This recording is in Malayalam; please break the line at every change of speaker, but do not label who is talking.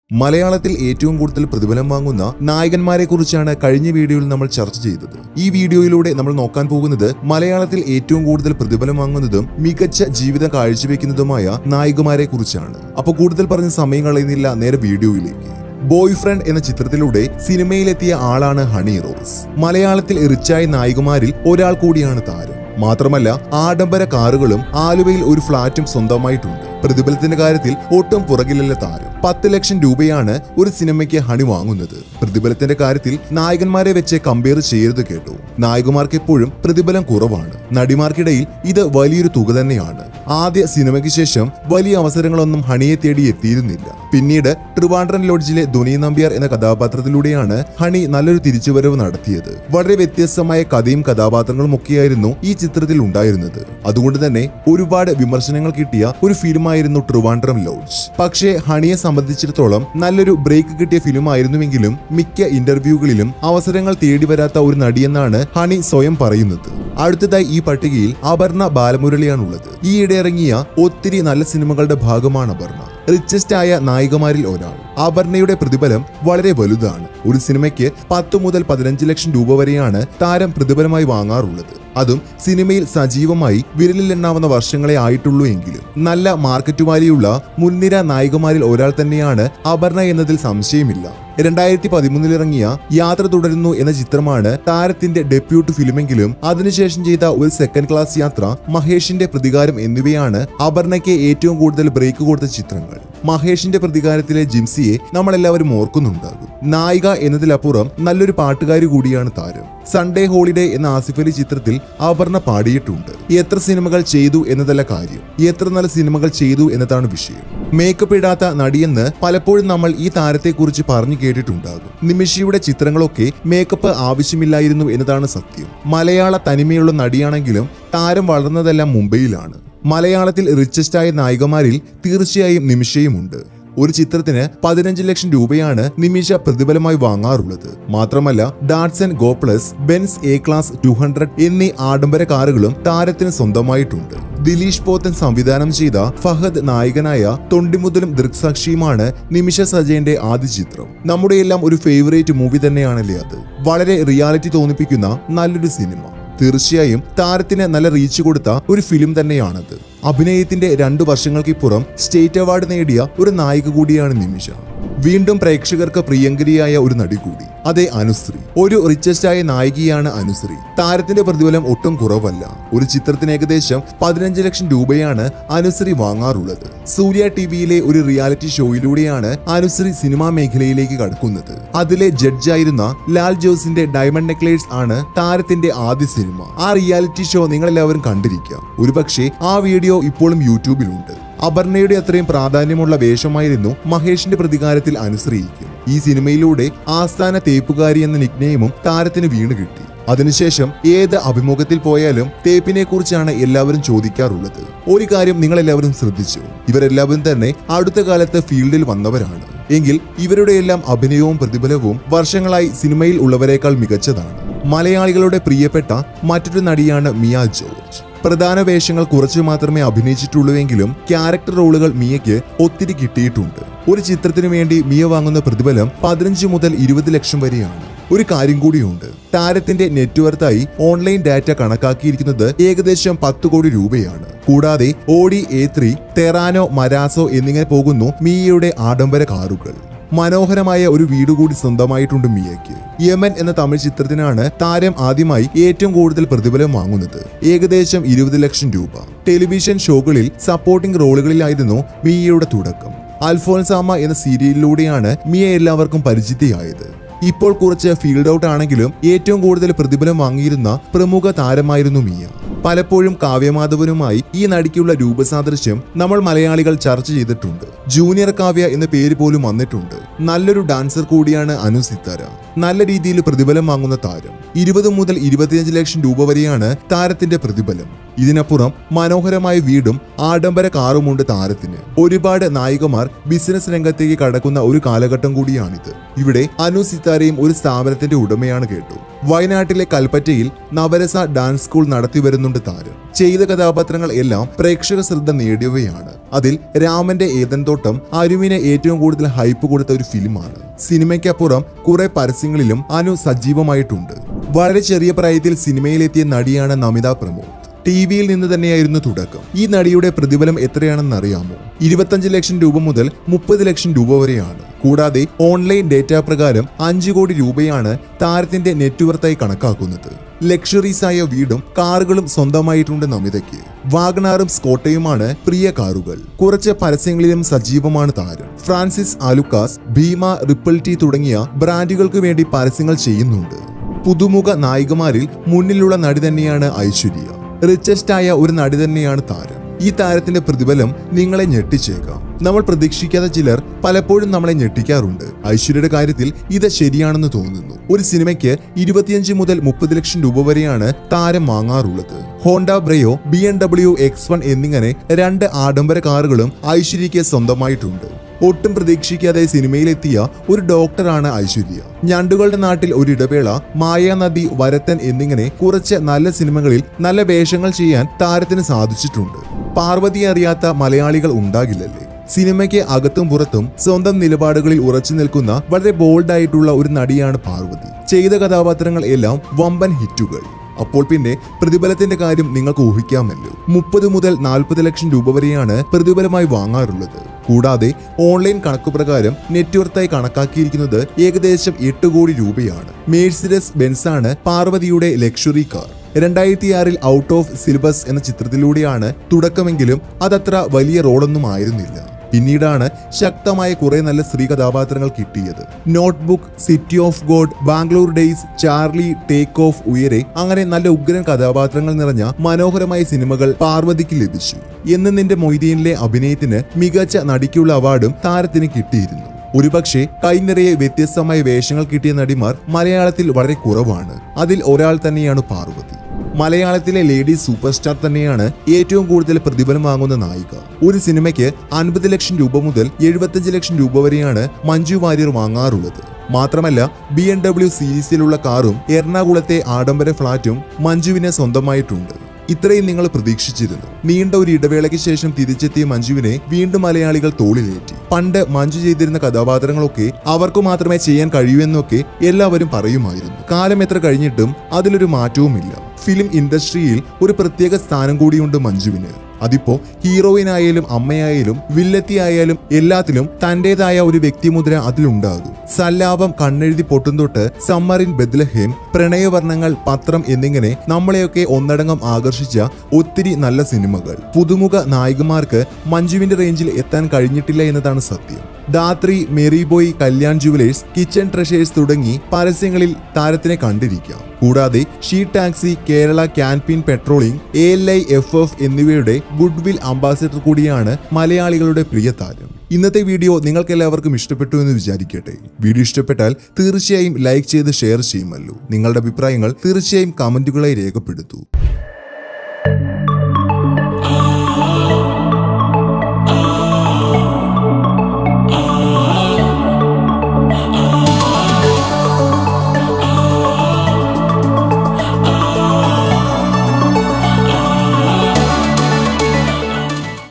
മലയാളത്തിൽ ഏറ്റവും കൂടുതൽ പ്രതിഫലം വാങ്ങുന്ന നായകന്മാരെ കുറിച്ചാണ് കഴിഞ്ഞ വീഡിയോയിൽ നമ്മൾ ചർച്ച ചെയ്തത് ഈ വീഡിയോയിലൂടെ നമ്മൾ നോക്കാൻ പോകുന്നത് മലയാളത്തിൽ ഏറ്റവും കൂടുതൽ പ്രതിഫലം വാങ്ങുന്നതും മികച്ച ജീവിതം കാഴ്ചവെക്കുന്നതുമായ നായികമാരെ കുറിച്ചാണ് അപ്പോൾ കൂടുതൽ പറഞ്ഞ സമയം കളയുന്നില്ല നേരെ വീഡിയോയിലേക്ക് ബോയ് ഫ്രണ്ട് എന്ന ചിത്രത്തിലൂടെ സിനിമയിലെത്തിയ ആളാണ് ഹണി റോസ് മലയാളത്തിൽ റിച്ചായ നായികമാരിൽ ഒരാൾ കൂടിയാണ് താരം മാത്രമല്ല ആഡംബര കാറുകളും ആലുവയിൽ ഒരു ഫ്ളാറ്റും സ്വന്തമായിട്ടുണ്ട് പ്രതിഫലത്തിന്റെ കാര്യത്തിൽ ഒട്ടും പുറകിലല്ല താരം പത്ത് ലക്ഷം രൂപയാണ് ഒരു സിനിമയ്ക്ക് ഹണി വാങ്ങുന്നത് പ്രതിഫലത്തിന്റെ കാര്യത്തിൽ നായകന്മാരെ വെച്ച് കമ്പയർ ചെയ്യരുത് കേട്ടു നായകന്മാർക്ക് എപ്പോഴും പ്രതിഫലം കുറവാണ് നടിമാർക്കിടയിൽ ഇത് വലിയൊരു തുക തന്നെയാണ് ആദ്യ സിനിമയ്ക്ക് ശേഷം വലിയ അവസരങ്ങളൊന്നും ഹണിയെ തേടി എത്തിയിരുന്നില്ല പിന്നീട് ട്രിവാൻഡ്രം ലോഡ്ജിലെ ധുനി നമ്പ്യാർ എന്ന കഥാപാത്രത്തിലൂടെയാണ് ഹണി നല്ലൊരു തിരിച്ചുവരവ് നടത്തിയത് വളരെ വ്യത്യസ്തമായ കഥയും കഥാപാത്രങ്ങളും ഒക്കെയായിരുന്നു ഈ ചിത്രത്തിൽ ഉണ്ടായിരുന്നത് അതുകൊണ്ട് തന്നെ ഒരുപാട് വിമർശനങ്ങൾ കിട്ടിയ ഒരു ഫിലിമായിരുന്നു ട്രിവാൻഡ്രം ലോഡ്ജ് പക്ഷേ ഹണിയെ സംബന്ധിച്ചിടത്തോളം നല്ലൊരു ബ്രേക്ക് കിട്ടിയ ഫിലിം ആയിരുന്നുവെങ്കിലും മിക്ക ഇന്റർവ്യൂകളിലും അവസരങ്ങൾ തേടി വരാത്ത ഒരു നടിയെന്നാണ് ഹണി സ്വയം പറയുന്നത് അടുത്തതായി ഈ പട്ടികയിൽ അപർണ ബാലമുരളിയാണുള്ളത് ഈയിടെ ഇറങ്ങിയ ഒത്തിരി നല്ല സിനിമകളുടെ ഭാഗമാണ് അപർണ റിച്ചസ്റ്റ് ആയ നായികമാരിൽ ഒരാൾ അപർണയുടെ പ്രതിഫലം വളരെ വലുതാണ് ഒരു സിനിമയ്ക്ക് പത്ത് മുതൽ പതിനഞ്ച് ലക്ഷം രൂപ വരെയാണ് താരം പ്രതിഫലമായി വാങ്ങാറുള്ളത് അതും സിനിമയിൽ സജീവമായി വിരലിലെണ്ണാവുന്ന വർഷങ്ങളെ ആയിട്ടുള്ളൂ എങ്കിലും നല്ല മാർക്കറ്റ് വാല്യുള്ള മുൻനിര നായികമാരിൽ ഒരാൾ തന്നെയാണ് അപർണ എന്നതിൽ സംശയമില്ല രണ്ടായിരത്തി പതിമൂന്നിൽ ഇറങ്ങിയ യാത്ര തുടരുന്നു എന്ന ചിത്രമാണ് താരത്തിന്റെ ഡെബ്യൂട്ട് ഫിലിമെങ്കിലും അതിനുശേഷം ചെയ്ത ഒരു സെക്കൻഡ് ക്ലാസ് യാത്ര മഹേഷിന്റെ പ്രതികാരം എന്നിവയാണ് അപർണയ്ക്ക് ഏറ്റവും കൂടുതൽ ബ്രേക്ക് കൊടുത്ത ചിത്രങ്ങൾ മഹേഷിന്റെ പ്രതികാരത്തിലെ ജിംസിയെ നമ്മളെല്ലാവരും ഓർക്കുന്നുണ്ടാകും നായിക എന്നതിലപ്പുറം നല്ലൊരു പാട്ടുകാരി കൂടിയാണ് താരം സൺഡേ ഹോളിഡേ എന്ന ആസിഫ് അലി ചിത്രത്തിൽ അപർണ പാടിയിട്ടുണ്ട് എത്ര സിനിമകൾ ചെയ്തു എന്നതല്ല കാര്യം എത്ര നല്ല സിനിമകൾ ചെയ്തു എന്നതാണ് വിഷയം മേക്കപ്പ് ഇടാത്ത നടിയെന്ന് പലപ്പോഴും നമ്മൾ ഈ താരത്തെക്കുറിച്ച് പറഞ്ഞു കേട്ടിട്ടുണ്ടാകും നിമിഷയുടെ ചിത്രങ്ങളൊക്കെ മേക്കപ്പ് ആവശ്യമില്ലായിരുന്നു എന്നതാണ് സത്യം മലയാള തനിമയുള്ള നടിയാണെങ്കിലും താരം വളർന്നതെല്ലാം മുംബൈയിലാണ് മലയാളത്തിൽ റിച്ചസ്റ്റായ നായികമാരിൽ തീർച്ചയായും നിമിഷയുമുണ്ട് ഒരു ചിത്രത്തിന് പതിനഞ്ച് ലക്ഷം രൂപയാണ് നിമിഷ പ്രതിഫലമായി വാങ്ങാറുള്ളത് മാത്രമല്ല Datsun Go plus Benz A class two hundred എന്നീ ആഡംബര കാറുകളും താരത്തിന് സ്വന്തമായിട്ടുണ്ട് ദിലീഷ് പോത്തൻ സംവിധാനം ചെയ്ത ഫഹദ് നായകനായ തൊണ്ടിമുതലും ദൃക്സാക്ഷിയുമാണ് നിമിഷ സജയന്റെ ആദ്യ ചിത്രം നമ്മുടെയെല്ലാം ഒരു ഫേവറേറ്റ് മൂവി തന്നെയാണല്ലേ അത് വളരെ റിയാലിറ്റി തോന്നിപ്പിക്കുന്ന നല്ലൊരു സിനിമ തീർച്ചയായും താരത്തിന് നല്ല റീച്ച് കൊടുത്ത ഒരു ഫിലിം തന്നെയാണത് അഭിനയത്തിന്റെ രണ്ടു വർഷങ്ങൾക്കിപ്പുറം സ്റ്റേറ്റ് അവാർഡ് നേടിയ ഒരു നായിക കൂടിയാണ് നിമിഷ വീണ്ടും പ്രേക്ഷകർക്ക് പ്രിയങ്കരിയായ ഒരു നടി കൂടി അതെ അനുശ്രീ ഒരു റിച്ചസ്റ്റായ നായികയാണ് അനുശ്രീ താരത്തിന്റെ പ്രതിഫലം ഒട്ടും കുറവല്ല ഒരു ചിത്രത്തിന് ഏകദേശം പതിനഞ്ച് ലക്ഷം രൂപയാണ് അനുശ്രീ വാങ്ങാറുള്ളത് സൂര്യ ടിവിയിലെ ഒരു റിയാലിറ്റി ഷോയിലൂടെയാണ് അനുശ്രീ സിനിമാ മേഖലയിലേക്ക് കടക്കുന്നത് അതിലെ ജഡ്ജായിരുന്ന ലാൽ ജോസിന്റെ ഡയമണ്ട് നെക്ലേസ് ആണ് താരത്തിന്റെ ആദ്യ സിനിമ ആ റിയാലിറ്റി ഷോ നിങ്ങളെല്ലാവരും കണ്ടിരിക്കാം ഒരുപക്ഷെ ആ വീഡിയോ ഇപ്പോഴും യൂട്യൂബിലുണ്ട് അപർണയുടെ അത്രയും പ്രാധാന്യമുള്ള വേഷമായിരുന്നു മഹേഷിന്റെ പ്രതികാരത്തിൽ അനുശ്രയിക്കും ഈ സിനിമയിലൂടെ ആസ്ഥാന തേപ്പുകാരി എന്ന നിക്നെയിമും താരത്തിന് വീണ് കിട്ടി അതിനുശേഷം ഏത് അഭിമുഖത്തിൽ പോയാലും തേപ്പിനെ കുറിച്ചാണ് എല്ലാവരും ചോദിക്കാറുള്ളത് ഒരു കാര്യം നിങ്ങൾ എല്ലാവരും ശ്രദ്ധിച്ചു ഇവരെല്ലാവരും തന്നെ അടുത്ത കാലത്ത് ഫീൽഡിൽ വന്നവരാണ് എങ്കിൽ ഇവരുടെ എല്ലാം അഭിനയവും പ്രതിഫലവും വർഷങ്ങളായി സിനിമയിൽ ഉള്ളവരെക്കാൾ മികച്ചതാണ് മലയാളികളുടെ പ്രിയപ്പെട്ട മറ്റൊരു നടിയാണ് മിയ ജോർജ് പ്രധാന വേഷങ്ങൾ കുറച്ചു മാത്രമേ അഭിനയിച്ചിട്ടുള്ളൂവെങ്കിലും ക്യാരക്ടർ റോളുകൾ മിയയ്ക്ക് ഒത്തിരി കിട്ടിയിട്ടുണ്ട് ഒരു ചിത്രത്തിനു വേണ്ടി മിയ വാങ്ങുന്ന പ്രതിഫലം പതിനഞ്ച് മുതൽ ഇരുപത് ലക്ഷം വരെയാണ് ഒരു കാര്യം കൂടിയുണ്ട് താരത്തിന്റെ നെറ്റ്വർത്തായി ഓൺലൈൻ ഡാറ്റ കണക്കാക്കിയിരിക്കുന്നത് ഏകദേശം പത്ത് കോടി രൂപയാണ് കൂടാതെ Audi A three Terrano Marazzo എന്നിങ്ങനെ പോകുന്നു മിയയുടെ ആഡംബര കാറുകൾ മനോഹരമായ ഒരു വീട് കൂടി സ്വന്തമായിട്ടുണ്ട് മിയയ്ക്ക് യമൻ എന്ന തമിഴ് ചിത്രത്തിനാണ് താരം ആദ്യമായി ഏറ്റവും കൂടുതൽ പ്രതിഫലം വാങ്ങുന്നത് ഏകദേശം ഇരുപത് ലക്ഷം രൂപ ടെലിവിഷൻ ഷോകളിൽ സപ്പോർട്ടിംഗ് റോളുകളിലായിരുന്നു മിയയുടെ തുടക്കം അൽഫോൻസാമ എന്ന സീരിയലിലൂടെയാണ് മിയ എല്ലാവർക്കും പരിചിതയായത് ഇപ്പോൾ കുറച്ച് ഫീൽഡ് ഔട്ട് ആണെങ്കിലും ഏറ്റവും കൂടുതൽ പ്രതിഫലം വാങ്ങിയിരുന്ന പ്രമുഖ താരമായിരുന്നു മിയ പലപ്പോഴും കാവ്യമാധവനുമായി ഈ നടിക്കുള്ള രൂപസാദൃശ്യം നമ്മൾ മലയാളികൾ ചർച്ച ചെയ്തിട്ടുണ്ട് ജൂനിയർ കാവ്യ എന്ന പേര് പോലും വന്നിട്ടുണ്ട് നല്ലൊരു ഡാൻസർ കൂടിയാണ് അനു സിത്താര നല്ല രീതിയിൽ പ്രതിഫലം വാങ്ങുന്ന താരം ഇരുപത് മുതൽ ഇരുപത്തിയഞ്ച് ലക്ഷം രൂപ വരെയാണ് താരത്തിന്റെ പ്രതിഫലം ഇതിനപ്പുറം മനോഹരമായ വീടും ആഡംബര കാറുമുണ്ട് താരത്തിന് ഒരുപാട് നായികമാർ ബിസിനസ് രംഗത്തേക്ക് കടക്കുന്ന ഒരു കാലഘട്ടം കൂടിയാണിത് ഇവിടെ അനു സിത്താരയും ഒരു സ്ഥാപനത്തിന്റെ ഉടമയാണ് കേട്ടു വയനാട്ടിലെ കൽപ്പറ്റയിൽ നവരസ ഡാൻസ് സ്കൂൾ നടത്തി വരുന്നുണ്ട് താരം ചെയ്ത കഥാപാത്രങ്ങൾ എല്ലാം പ്രേക്ഷക ശ്രദ്ധ നേടിയവയാണ് അതിൽ രാമന്റെ ഏതൻ തോട്ടം അരുവിനെ ഏറ്റവും കൂടുതൽ ഹൈപ്പ് കൊടുത്ത ഒരു ഫിലിമാണ് സിനിമയ്ക്കപ്പുറം കുറെ പരസ്യങ്ങളിലും അനു സജീവമായിട്ടുണ്ട് വളരെ ചെറിയ പ്രായത്തിൽ സിനിമയിലെത്തിയ നടിയാണ് നമിത പ്രമോദ് ടി വിയിൽ നിന്ന് തന്നെയായിരുന്നു തുടക്കം ഈ നടിയുടെ പ്രതിഫലം എത്രയാണെന്ന് അറിയാമോ ഇരുപത്തഞ്ച് ലക്ഷം രൂപ മുതൽ മുപ്പത് ലക്ഷം രൂപ വരെയാണ് കൂടാതെ ഓൺലൈൻ ഡേറ്റ പ്രകാരം അഞ്ചു കോടി രൂപയാണ് താരത്തിന്റെ നെറ്റ്വർത്തായി കണക്കാക്കുന്നത് ലക്ഷറീസ് ആയ വീടും കാറുകളും സ്വന്തമായിട്ടുണ്ട് നമിതയ്ക്ക് വാഗണാറും സ്കോട്ടയുമാണ് പ്രിയ കാറുകൾ കുറച്ച് പരസ്യങ്ങളിലും സജീവമാണ് താരം ഫ്രാൻസിസ് ആലുക്കാസ് ഭീമ റിപ്പിൾ ടി തുടങ്ങിയ ബ്രാൻഡുകൾക്ക് വേണ്ടി പരസ്യങ്ങൾ ചെയ്യുന്നുണ്ട് പുതുമുഖ നായികമാരിൽ മുന്നിലുള്ള നടി തന്നെയാണ് ഐശ്വര്യ റിച്ചസ്റ്റ് ആയ ഒരു നടി തന്നെയാണ് താരം ഈ താരത്തിന്റെ പ്രതിഫലം നിങ്ങളെ ഞെട്ടിച്ചേക്കാം നമ്മൾ പ്രതീക്ഷിക്കാത്ത ചിലർ പലപ്പോഴും നമ്മളെ ഞെട്ടിക്കാറുണ്ട് ഐശ്വര്യയുടെ കാര്യത്തിൽ ഇത് ശരിയാണെന്ന് തോന്നുന്നു ഒരു സിനിമയ്ക്ക് ഇരുപത്തിയഞ്ച് മുതൽ മുപ്പത് ലക്ഷം രൂപ വരെയാണ് താരം വാങ്ങാറുള്ളത് Honda Brio B M W X one എന്നിങ്ങനെ രണ്ട് ആഡംബര കാറുകളും ഐശ്വര്യയ്ക്ക് സ്വന്തമായിട്ടുണ്ട് ഒട്ടും പ്രതീക്ഷിക്കാതെ സിനിമയിലെത്തിയ ഒരു ഡോക്ടറാണ് ഐശ്വര്യ ഞണ്ടുകളുടെ നാട്ടിൽ ഒരു ഇടവേള മായാനദി വരത്തൻ എന്നിങ്ങനെ കുറച്ച് നല്ല സിനിമകളിൽ നല്ല വേഷങ്ങൾ ചെയ്യാൻ താരത്തിന് സാധിച്ചിട്ടുണ്ട് പാർവതി അറിയാത്ത മലയാളികൾ ഉണ്ടാകില്ലല്ലേ സിനിമയ്ക്ക് അകത്തും പുറത്തും സ്വന്തം നിലപാടുകളിൽ ഉറച്ചു നിൽക്കുന്ന വളരെ ബോൾഡ് ആയിട്ടുള്ള ഒരു നടിയാണ് പാർവതി ചെയ്ത കഥാപാത്രങ്ങൾ എല്ലാം വമ്പൻ ഹിറ്റുകൾ അപ്പോൾ പിന്നെ പ്രതിഫലത്തിന്റെ കാര്യം നിങ്ങൾക്ക് ഊഹിക്കാമല്ലോ മുപ്പത് മുതൽ നാൽപ്പത് ലക്ഷം രൂപ വരെയാണ് പ്രതിഫലമായി വാങ്ങാറുള്ളത് കൂടാതെ ഓൺലൈൻ കണക്കു പ്രകാരം നെറ്റ്വർത്തായി കണക്കാക്കിയിരിക്കുന്നത് ഏകദേശം എട്ട് കോടി രൂപയാണ് മേഴ്സിഡസ് ബെൻസാണ് പാർവതിയുടെ ലക്ഷറി കാർ രണ്ടായിരത്തി ആറിൽ ഔട്ട് ഓഫ് സിലബസ് എന്ന ചിത്രത്തിലൂടെയാണ് തുടക്കമെങ്കിലും അതത്ര വലിയ റോളൊന്നും ആയിരുന്നില്ല പിന്നീടാണ് ശക്തമായ കുറെ നല്ല സ്ത്രീ കഥാപാത്രങ്ങൾ കിട്ടിയത് notebook city of God Bangalore days Charlie take off Uyare അങ്ങനെ നല്ല ഉഗ്രൻ കഥാപാത്രങ്ങൾ നിറഞ്ഞ മനോഹരമായ സിനിമകൾ പാർവതിക്ക് ലഭിച്ചു എന്ന് നിന്റെ മൊയ്തീനിലെ അഭിനയത്തിന് മികച്ച നടിക്കുള്ള അവാർഡും താരത്തിന് കിട്ടിയിരുന്നു ഒരുപക്ഷെ കൈനിറയെ വ്യത്യസ്തമായ വേഷങ്ങൾ കിട്ടിയ നടിമാർ മലയാളത്തിൽ വളരെ കുറവാണ് അതിൽ ഒരാൾ തന്നെയാണ് പാർവതി മലയാളത്തിലെ ലേഡി സൂപ്പർ സ്റ്റാർ തന്നെയാണ് ഏറ്റവും കൂടുതൽ പ്രതിഫലം വാങ്ങുന്ന നായിക ഒരു സിനിമയ്ക്ക് അൻപത് ലക്ഷം രൂപ മുതൽ എഴുപത്തഞ്ച് ലക്ഷം രൂപ വരെയാണ് മഞ്ജു വാര്യർ വാങ്ങാറുള്ളത് മാത്രമല്ല ബി എം ഡബ്ല്യു സീരീസിലുള്ള കാറും എറണാകുളത്തെ ആഡംബര ഫ്ളാറ്റും മഞ്ജുവിന് സ്വന്തമായിട്ടുണ്ട് ഇത്രയും നിങ്ങൾ പ്രതീക്ഷിച്ചിരുന്നു നീണ്ട ഒരു ഇടവേളയ്ക്ക് ശേഷം തിരിച്ചെത്തിയ മഞ്ജുവിനെ വീണ്ടും മലയാളികൾ തോളിലേറ്റി പണ്ട് മഞ്ജു ചെയ്തിരുന്ന കഥാപാത്രങ്ങളൊക്കെ അവർക്ക് മാത്രമേ ചെയ്യാൻ കഴിയൂ എന്നൊക്കെ എല്ലാവരും പറയുമായിരുന്നു കാലം എത്ര കഴിഞ്ഞിട്ടും അതിലൊരു മാറ്റവുമില്ല ഫിലിം ഇൻഡസ്ട്രിയിൽ ഒരു പ്രത്യേക സ്ഥാനം കൂടിയുണ്ട് മഞ്ജുവിന് അതിപ്പോ ഹീറോയിനായാലും അമ്മയായാലും വില്ലത്തിയായാലും എല്ലാത്തിലും തന്റേതായ ഒരു വ്യക്തിമുദ്ര അതിലുണ്ടാകും സല്ലാപം കണ്ണെഴുതി പൊട്ടും തൊട്ട് സമ്മറിൻ ബദ്ലഹേം പ്രണയവർണ്ണങ്ങൾ പത്രം എന്നിങ്ങനെ നമ്മളെയൊക്കെ ഒന്നടങ്കം ആകർഷിച്ച ഒത്തിരി നല്ല സിനിമകൾ പുതുമുഖ നായികമാർക്ക് മഞ്ജുവിന്റെ റേഞ്ചിൽ എത്താൻ കഴിഞ്ഞിട്ടില്ല എന്നതാണ് സത്യം ദാത്രി മേരി ബോയ് കല്യാൺ ജുവലേഴ്സ് കിച്ചൺ ട്രഷേഴ്സ് തുടങ്ങി പരസ്യങ്ങളിൽ താരത്തിനെ കണ്ടിരിക്കാം കൂടാതെ ഷീ ടാക്സി കേരള ക്യാൻപീൻ patrolling A L I F F എന്നിവയുടെ ഗുഡ്വിൽ അംബാസിഡർ കൂടിയാണ് മലയാളികളുടെ പ്രിയ താരം ഇന്നത്തെ വീഡിയോ നിങ്ങൾക്ക് എല്ലാവർക്കും ഇഷ്ടപ്പെട്ടു എന്ന് വിചാരിക്കട്ടെ വീഡിയോ ഇഷ്ടപ്പെട്ടാൽ തീർച്ചയായും ലൈക്ക് ചെയ്ത് ഷെയർ ചെയ്യുമല്ലോ നിങ്ങളുടെ അഭിപ്രായങ്ങൾ തീർച്ചയായും കമന്റുകളായി രേഖപ്പെടുത്തൂ